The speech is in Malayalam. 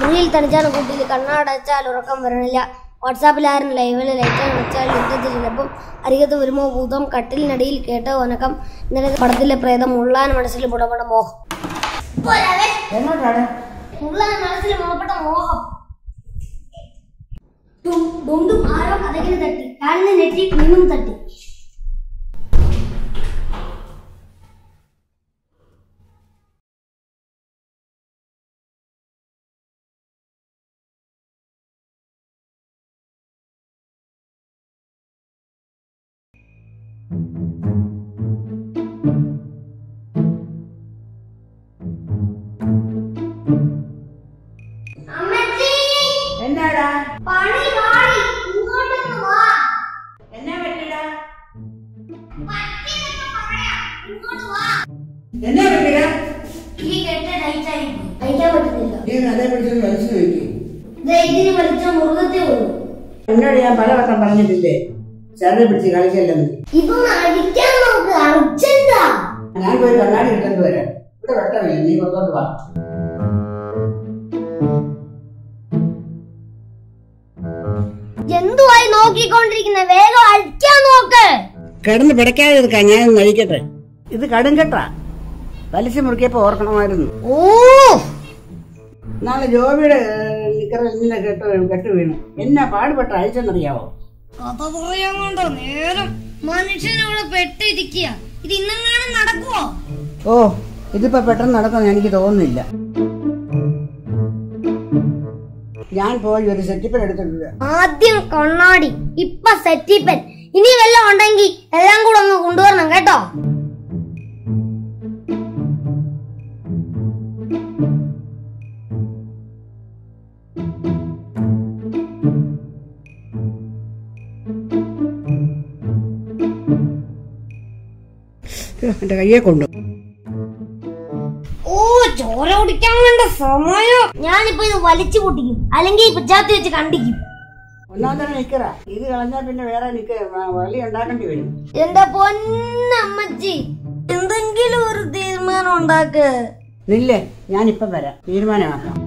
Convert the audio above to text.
മുറിയിൽ തണിച്ചാണ് കൂട്ടിയിൽ കണ്ണടച്ചാൽ ഉറക്കം വരണില്ല വാട്സാപ്പിൽ ആരും ലൈവിൽ ലൈറ്റ് വെച്ചാൽ യുദ്ധത്തിൽ ചിലപ്പം അരികത്ത് വരുമോ ഭൂതം കട്ടിലിനടിയിൽ കേട്ട ഒനക്കം ഇന്നലെ പടത്തിലെ പ്രേതം മുള്ളാൻ മനസ്സിൽ പുടപെട മോഹം എങ്ങോട്ടാണ് മുള്ളാൻ മനസ്സിൽ മുളപ്പെട്ട മോഹം ഡും ഡും ഡും ആരോ കഥകിന് തട്ടി കാലിന് നെറ്റി മിന്നും തട്ടി അമ്മച്ചി എന്താടാ പണി പാടി ഇങ്ങോട്ടൊന്ന് വാ എന്നാ പറ്റിടാ പറ്റിയതൊക്കെ പറയാം ഇങ്ങോട്ട് വാ എന്നാ പറ്റിടാ ഈ കെട്ട് ടൈറ്റ് ആയി പോയി. കഴിക്കാൻ പറ്റുന്നില്ല നീ അതേ പിടിച്ചൊന്ന് വലിച്ചു നോക്കി ദേ ഇതിന് വലിച്ച മുറുകത്തേ ഉള്ളൂ എന്നോട് ഞാൻ പലവട്ടം പറഞ്ഞിട്ടില്ലേ ചെറുതെ പിടിച്ച് കളിക്കല്ലെന്ന് ഇതൊന്ന് അടിക്കാൻ നോക്ക് അർജന്റാ ഞാൻ പോയി കണ്ണാടി എടുത്തോണ്ട് വരാം ഇവിടെ വെട്ടമില്ല നീ പുറത്തോട്ട് വാ എന്തുവായി നോക്കിക്കൊണ്ടിരിക്കുന്ന വേഗം അടിക്കാൻ നോക്ക് കിടന്ന് പിടയ്ക്കാതെ എടുക്കാം ഞാൻ കഴിക്കട്ടെ ഇത് കടുങ്കട്ടാ വലിച്ചു മുറുക്കിയപ്പോ ഓർക്കണമായിരുന്നു ഓ നാളെ ജോബിയുടെ നിക്കറിൽ ഇങ്ങനെ കെട്ട് കെട്ട് വീണു എന്നാ പാടുപെട്ട അയച്ചെന്നറിയാവോ കഥ പറയാൻ കൊണ്ടോ നേരം മനുഷ്യനവിടെ പെട്ടിരിക്കുക ഇത് ഇന്നെങ്ങാനും നടക്കുവോ ഓ ഇതിപ്പോ പെട്ടെന്ന് നടക്കുമെന്ന് എനിക്ക് തോന്നുന്നില്ല ഞാൻ പോയി ഒരു സെറ്റിപ്പൻ എടുത്തിട്ടുണ്ട് ആദ്യം കണ്ണാടി ഇപ്പൊ സെറ്റിപ്പൻ ഇനി വല്ലതും ഉണ്ടെങ്കിൽ എല്ലാം കൂടെ ഒന്ന് കൊണ്ടുവരണം കേട്ടോ എന്റെ കയ്യെ കൊണ്ടു ഓ ചോര കുടിക്കാൻ വേണ്ട സമയം ഞാനിപ്പോ ഇത് വലിച്ചു പൊട്ടിക്കും അല്ലെങ്കിൽ പിച്ചാത്തി വെച്ച് കണ്ടിക്കും ഒന്നാമത്തെ നിക്കറ ഇത് കളഞ്ഞാൽ പിന്നെ വേറെ നിക്ക വളി ഉണ്ടാക്കേണ്ടി വരും എന്റെ പൊന്നമ്മച്ചി എന്തെങ്കിലും ഒരു തീരുമാനം ഉണ്ടാക്ക് നില്ലേ ഞാനിപ്പം വരാം തീരുമാനമാക്കാം